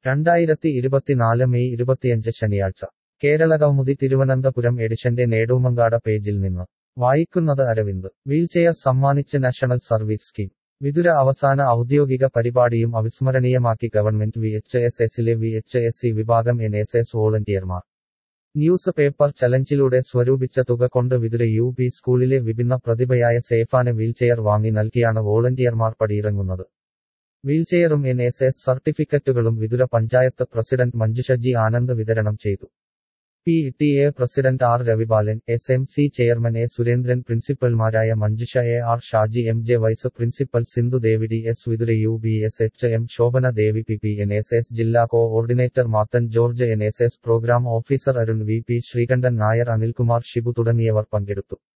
രണ്ടായിരത്തി ഇരുപത്തിനാല് മെയ് ഇരുപത്തിയഞ്ച് ശനിയാഴ്ച കേരളകൗമുദി തിരുവനന്തപുരം എഡിഷന്റെ നേടൂമങ്കാട പേജിൽ നിന്ന് വായിക്കുന്നത് അരവിന്ദ് വീൽചെയർ സമ്മാനിച്ച് നാഷണൽ സർവീസ് സ്കീം വിതുര അവസാന ഔദ്യോഗിക പരിപാടിയും അവിസ്മരണീയമാക്കി ഗവൺമെന്റ് വി എച്ച് എസ് എസിലെ വി എച്ച് എസ് സി വിഭാഗം എൻ എസ് എസ് വോളണ്ടിയർമാർ ന്യൂസ് പേപ്പർ ചലഞ്ചിലൂടെ സ്വരൂപിച്ച തുക കൊണ്ട് വിതുര യു പി സ്കൂളിലെ വിഭിന്ന പ്രതിഭയായ സേഫാന് വീൽചെയർ വാങ്ങി നൽകിയാണ് വോളണ്ടിയർമാർ പടിയിറങ്ങുന്നത് വീൽചെയറും എൻ എസ് എസ് സർട്ടിഫിക്കറ്റുകളും വിതുര പഞ്ചായത്ത് പ്രസിഡന്റ് മഞ്ജുഷ ജി ആനന്ദ് വിതരണം ചെയ്തു P T A president R Ravibalan S M C chairman A Surendran പ്രിൻസിപ്പൽമാരായ Manjusha A R Shaji M J vice principal Sindhu Devi D S Vithura U B S H M Shobhana Devi P P N S S ജില്ലാ coordinator Mathan George N S S programme officer Arun V P Sreekandan Nair Anilkumar Shibu തുടങ്ങിയവർ പങ്കെടുത്തു